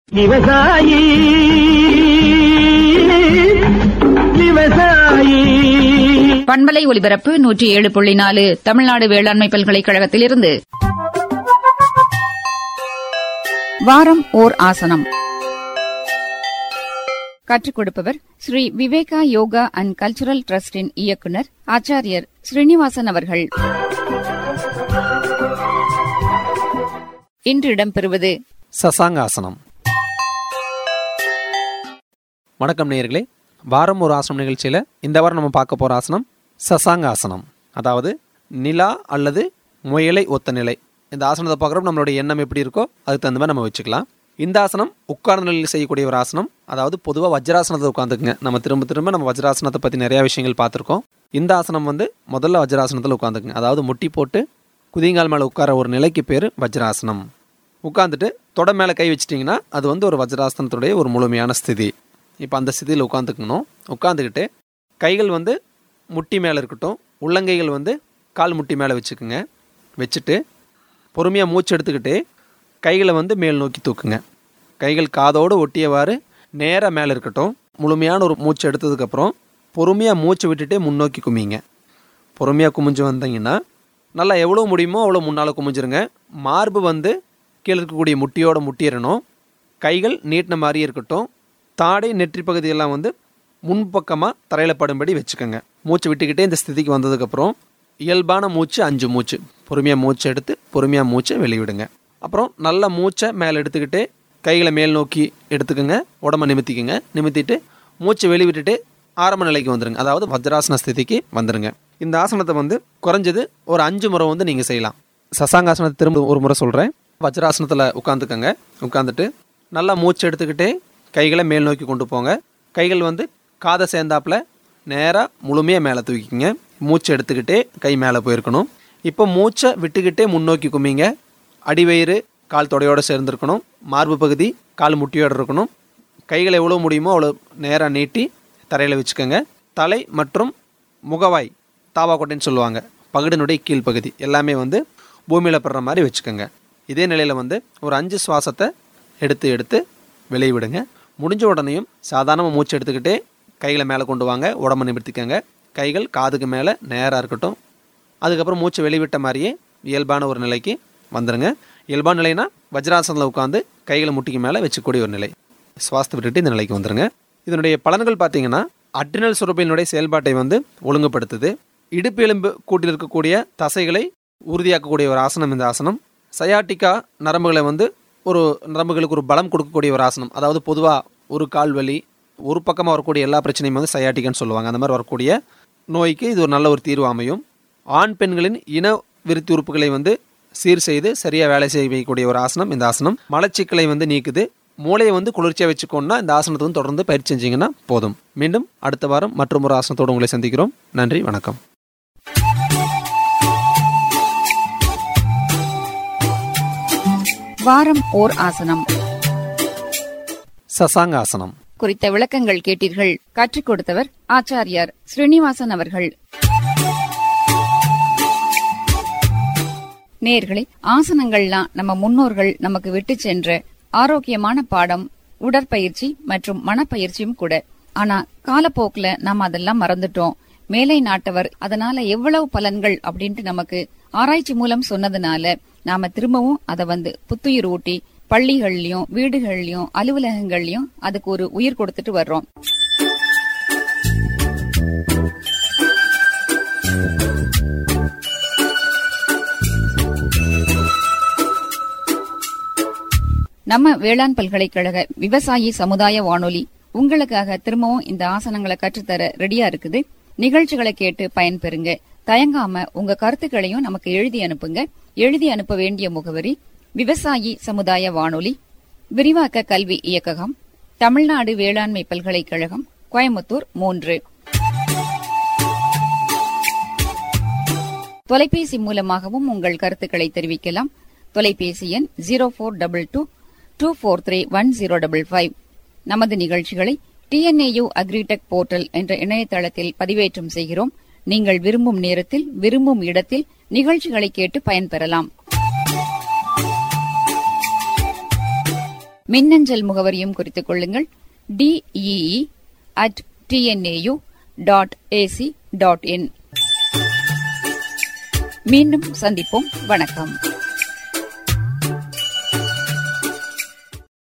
விவசாயி விவசாயி பண்பலை ஒலிபரப்பு நூற்றி ஏழு புள்ளி நாலு தமிழ்நாடு வேளாண்மை பல்கலைக்கழகத்திலிருந்து வாரம் ஓர் ஆசனம் கற்றுக் கொடுப்பவர் ஸ்ரீ விவேகா யோகா அண்ட் கல்ச்சுரல் டிரஸ்டின் இயக்குனர் ஆச்சாரியர் ஸ்ரீனிவாசன் அவர்கள் இன்று இடம்பெறுவது சசாங்காசனம் வணக்கம் நேயர்களே வாரம் ஒரு ஆசனம் நிகழ்ச்சியில் இந்த வாரம் நம்ம பார்க்க போகிற ஆசனம் சசாங்காசனம் அதாவது நிலா அல்லது முயலை ஒத்த நிலை இந்த ஆசனத்தை பார்க்குறப்ப நம்மளுடைய எண்ணம் எப்படி இருக்கோ அதுக்கு தகுந்த மாதிரி நம்ம வச்சுக்கலாம் இந்த ஆசனம் உட்கார்ந்த நிலையில் செய்யக்கூடிய ஒரு ஆசனம் அதாவது பொதுவாக வஜ்ராசனத்தை உட்காந்துக்குங்க நம்ம திரும்ப திரும்ப நம்ம வஜ்ராசனத்தை பற்றி நிறையா விஷயங்கள் பார்த்துருக்கோம் இந்த ஆசனம் வந்து முதல்ல வஜ்ராசனத்தில் உட்காந்துக்குங்க அதாவது முட்டி போட்டு குதிங்கால் மேலே உட்கார ஒரு நிலைக்கு பேர் வஜ்ராசனம் உட்காந்துட்டு தொட மேலே கை வச்சிட்டிங்கன்னா அது வந்து ஒரு வஜ்ராசனத்துடைய ஒரு முழுமையான ஸ்திதி இப்போ அந்த ஸ்திதியில் உட்காந்துக்கணும் உட்காந்துக்கிட்டு கைகள் வந்து முட்டி மேலே இருக்கட்டும் உள்ளங்கைகள் வந்து கால் முட்டி மேலே வச்சுக்குங்க வச்சுட்டு பொறுமையாக மூச்சு எடுத்துக்கிட்டு கைகளை வந்து மேல் நோக்கி தூக்குங்க கைகள் காதோடு ஒட்டியவாறு நேராக மேலே இருக்கட்டும் முழுமையான ஒரு மூச்சு எடுத்ததுக்கப்புறம் பொறுமையாக மூச்சு விட்டுட்டு முன்னோக்கி குமிங்க பொறுமையாக குமிஞ்சு வந்தீங்கன்னா நல்லா எவ்வளோ முடியுமோ அவ்வளோ முன்னால் குமிஞ்சிருங்க மார்பு வந்து கீழே இருக்கக்கூடிய முட்டியோட முட்டிடணும் கைகள் நீட்டின மாதிரி இருக்கட்டும் தாடை நெற்றி பகுதியெல்லாம் வந்து முன்பக்கமாக தரையில் படும்படி வச்சுக்கோங்க மூச்சு விட்டுக்கிட்டே இந்த ஸ்திதிக்கு வந்ததுக்கப்புறம் இயல்பான மூச்சு அஞ்சு மூச்சு பொறுமையாக மூச்சு எடுத்து பொறுமையாக மூச்சை வெளிவிடுங்க அப்புறம் நல்ல மூச்சை மேலே எடுத்துக்கிட்டு கைகளை மேல் நோக்கி எடுத்துக்கோங்க உடம்ப நிமித்திக்கோங்க நிமித்திட்டு மூச்சு வெளிவிட்டுட்டு ஆரம்ப நிலைக்கு வந்துருங்க அதாவது வஜ்ராசன ஸ்திதிக்கு வந்துருங்க இந்த ஆசனத்தை வந்து குறைஞ்சது ஒரு அஞ்சு முறை வந்து நீங்கள் செய்யலாம் சசாங்காசனத்தை திரும்ப ஒரு முறை சொல்கிறேன் வஜ்ராசனத்தில் உட்காந்துக்கங்க உட்காந்துட்டு நல்லா மூச்சு எடுத்துக்கிட்டே கைகளை மேல் நோக்கி கொண்டு போங்க கைகள் வந்து காதை சேர்ந்தாப்புல நேராக முழுமையாக மேலே தூக்கிக்கங்க மூச்சு எடுத்துக்கிட்டே கை மேலே போயிருக்கணும் இப்போ மூச்சை விட்டுக்கிட்டே முன்னோக்கி குமிங்க அடிவயிறு கால் தொடையோடு சேர்ந்துருக்கணும் மார்பு பகுதி கால் முட்டியோடு இருக்கணும் கைகளை எவ்வளோ முடியுமோ அவ்வளோ நேராக நீட்டி தரையில் வச்சுக்கோங்க தலை மற்றும் முகவாய் தாவாக்கொட்டைன்னு சொல்லுவாங்க பகடினுடைய கீழ்ப்பகுதி எல்லாமே வந்து பூமியில் படுற மாதிரி வச்சுக்கோங்க இதே நிலையில் வந்து ஒரு அஞ்சு சுவாசத்தை எடுத்து எடுத்து வெளியே விடுங்க முடிஞ்ச உடனேயும் சாதாரணமாக மூச்சு எடுத்துக்கிட்டே கைகளை மேலே கொண்டு வாங்க உடம்பு நிமிர்த்திக்கங்க கைகள் காதுக்கு மேலே நேராக இருக்கட்டும் அதுக்கப்புறம் மூச்சு வெளிவிட்ட மாதிரியே இயல்பான ஒரு நிலைக்கு வந்துடுங்க இயல்பான நிலைனா வஜ்ராசனத்தில் உட்காந்து கைகளை முட்டிக்கு மேலே வச்சுக்கூடிய ஒரு நிலை சுவாசத்தை விட்டுட்டு இந்த நிலைக்கு வந்துடுங்க இதனுடைய பலன்கள் பார்த்தீங்கன்னா அட்ரினல் சுரப்பினுடைய செயல்பாட்டை வந்து ஒழுங்குபடுத்துது இடுப்பு எலும்பு கூட்டில் இருக்கக்கூடிய தசைகளை உறுதியாக்கக்கூடிய ஒரு ஆசனம் இந்த ஆசனம் சயாட்டிக்கா நரம்புகளை வந்து ஒரு நரம்புகளுக்கு ஒரு பலம் கொடுக்கக்கூடிய ஒரு ஆசனம் அதாவது பொதுவாக ஒரு கால் வலி ஒரு பக்கமாக வரக்கூடிய எல்லா பிரச்சனையும் வந்து சயாட்டிக்கான்னு சொல்லுவாங்க அந்த மாதிரி வரக்கூடிய நோய்க்கு இது ஒரு நல்ல ஒரு தீர்வு அமையும் ஆண் பெண்களின் இன விருத்தி உறுப்புகளை வந்து சீர் செய்து சரியாக வேலை செய்யக்கூடிய ஒரு ஆசனம் இந்த ஆசனம் மலச்சிக்கலை வந்து நீக்குது மூளையை வந்து குளிர்ச்சியாக வச்சுக்கோன்னா இந்த ஆசனத்தை வந்து தொடர்ந்து பயிற்சி செஞ்சீங்கன்னா போதும் மீண்டும் அடுத்த வாரம் மற்றும் ஒரு ஆசனத்தோடு உங்களை சந்திக்கிறோம் நன்றி வணக்கம் வாரம் ஓர் ஆசனம் சசாங்காசனம் குறித்த விளக்கங்கள் கேட்டீர்கள் கற்றுக் கொடுத்தவர் ஆச்சாரியார் ஸ்ரீனிவாசன் அவர்கள் நேர்களே ஆசனங்கள்லாம் நம்ம முன்னோர்கள் நமக்கு விட்டு சென்ற ஆரோக்கியமான பாடம் உடற்பயிற்சி மற்றும் மனப்பயிற்சியும் கூட ஆனா காலப்போக்குல நாம அதெல்லாம் மறந்துட்டோம் மேலை நாட்டவர் அதனால எவ்வளவு பலன்கள் அப்படின்ட்டு நமக்கு ஆராய்ச்சி மூலம் சொன்னதுனால நாம திரும்பவும் அதை வந்து புத்துயிர் ஊட்டி பள்ளிகள்லயும் வீடுகள்லயும் அலுவலகங்கள்லயும் அதுக்கு ஒரு உயிர் கொடுத்துட்டு வர்றோம் நம்ம வேளாண் பல்கலைக்கழக விவசாயி சமுதாய வானொலி உங்களுக்காக திரும்பவும் இந்த ஆசனங்களை கற்றுத்தர ரெடியா இருக்குது நிகழ்ச்சிகளை கேட்டு பயன்பெறுங்க தயங்காம உங்க கருத்துக்களையும் நமக்கு எழுதி அனுப்புங்க எழுதி அனுப்ப வேண்டிய முகவரி விவசாயி சமுதாய வானொலி விரிவாக்க கல்வி இயக்ககம் தமிழ்நாடு வேளாண்மை பல்கலைக்கழகம் கோயம்புத்தூர் மூன்று தொலைபேசி மூலமாகவும் உங்கள் கருத்துக்களை தெரிவிக்கலாம் தொலைபேசி எண் zero four double two two four three one zero double five நமது நிகழ்ச்சிகளை டிஎன்ஏயு அக்ரிடெக் போர்ட்டல் என்ற இணையதளத்தில் பதிவேற்றம் செய்கிறோம் நீங்கள் விரும்பும் நேரத்தில் விரும்பும் இடத்தில் நிகழ்ச்சிகளை கேட்டு பயன்பெறலாம் மின்னஞ்சல் முகவரியும் குறித்துக் கொள்ளுங்கள் DEE at TNAU dot AC dot in மீண்டும் சந்திப்போம் வணக்கம்